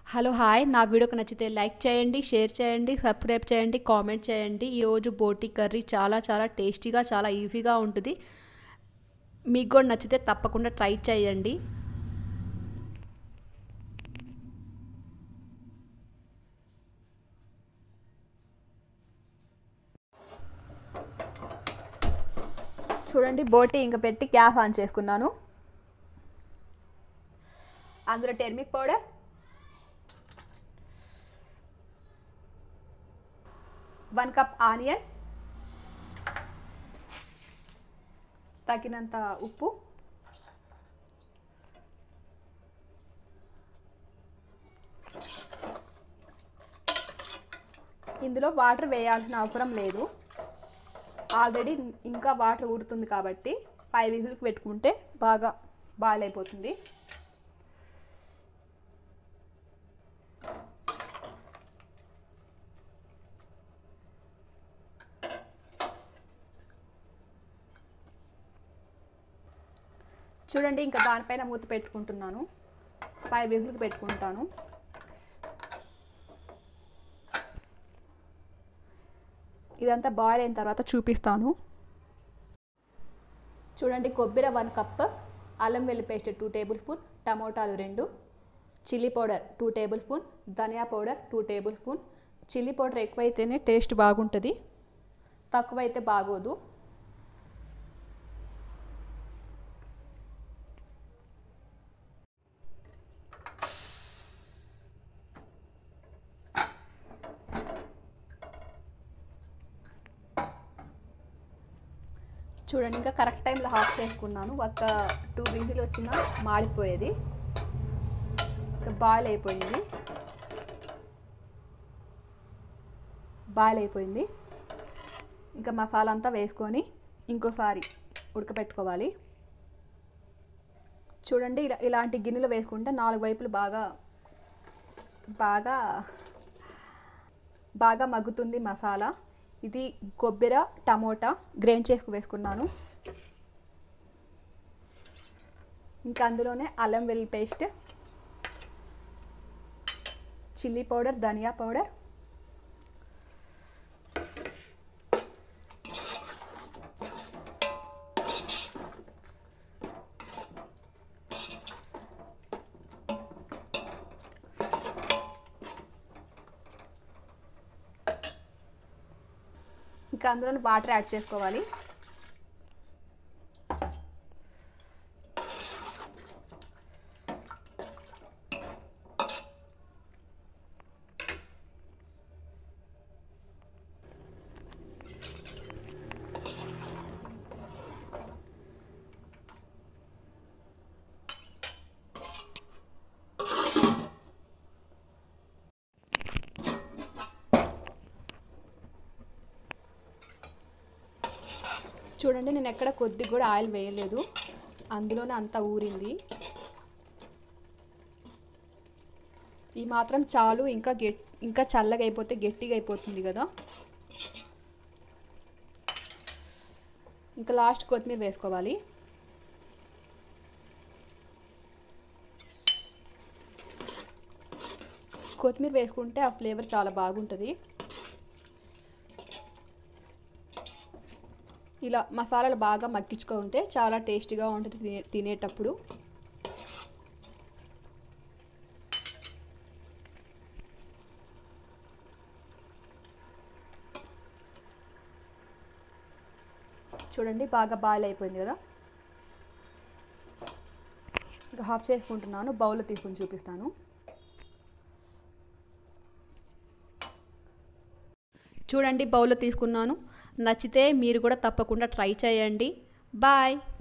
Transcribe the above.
hello hi నా వీడియోకి నచ్చితే లైక్ చేయండి షేర్ చేయండి సబ్స్క్రైబ్ చేయండి కామెంట్ చేయండి ఈరోజు బోటి కర్రీ చాలా చాలా టేస్టీగా చాలా ఈజీగా ఉంటుంది మీకు కూడా నచ్చితే తప్పకుండా ట్రై చేయండి చూడండి బోటి ఇంకా పెట్టి గ్యాస్ ఆన్ చేసుకున్నాను అందులో turmeric powder one cup onion తగినంత ఉప్పు ఇందులో వాటర్ వేయాల్సిన అవసరం లేదు ఆల్రెడీ ఇంకా వాటర్ ఊరుతుంది కాబట్టి ఫైవ్ విజిల్కి పెట్టుకుంటే బాగా బాయిల్ అయిపోతుంది చూడండి ఇంకా దానిపైన మూత పెట్టుకుంటున్నాను ఫైవ్ విజిల్కి పెట్టుకుంటాను ఇదంతా బాయిల్ అయిన తర్వాత చూపిస్తాను చూడండి కొబ్బరి వన్ కప్ అల్లం వెల్లి పేస్ట్ టూ టేబుల్ స్పూన్ టమోటాలు రెండు chilli powder two tablespoon ధనియా powder two tablespoon chilli powder ఎక్కువైతేనే టేస్ట్ బాగుంటుంది తక్కువైతే బాగోదు చూడండి ఇంకా కరెక్ట్ టైంలో హాఫ్ చేసుకున్నాను ఒక టూ విజిల్ వచ్చినా మాడిపోయేది ఇంకా బాయిల్ అయిపోయింది బాయిల్ అయిపోయింది ఇంకా మసాలా అంతా వేసుకొని ఇంకోసారి ఉడకపెట్టుకోవాలి చూడండి ఇలా ఇలాంటి గిన్నెలు వేసుకుంటే నాలుగు వైపులు బాగా బాగా బాగా మగ్గుతుంది మసాలా ఇది కొబ్బరి టమోటా గ్రైండ్ చేసుకు వేసుకున్నాను ఇంకా అందులోనే అల్లం వెల్లి పేస్ట్ చిల్లీ పౌడర్ ధనియా పౌడర్ ఇంకా అందులో వాటర్ యాడ్ చేసుకోవాలి చూడండి నేను ఎక్కడ కొద్ది కూడా ఆయిల్ వేయలేదు అందులోనే అంతా ఊరింది ఈ మాత్రం చాలు ఇంకా గెట్ ఇంకా చల్లగా అయిపోతే గట్టిగా అయిపోతుంది కదా ఇంకా లాస్ట్ కొత్తిమీర వేసుకోవాలి కొత్తిమీర వేసుకుంటే ఆ ఫ్లేవర్ చాలా బాగుంటుంది ఇలా మసాలాలు బాగా మగ్గించుకుంటే చాలా టేస్టీగా ఉంటుంది తినే తినేటప్పుడు చూడండి బాగా బాయిల్ అయిపోయింది కదా ఇంకా హాఫ్ చేసుకుంటున్నాను బౌల్లో తీసుకొని చూపిస్తాను చూడండి బౌల్లో తీసుకున్నాను నచ్చితే మీరు కూడా తప్పకుండా ట్రై చేయండి బాయ్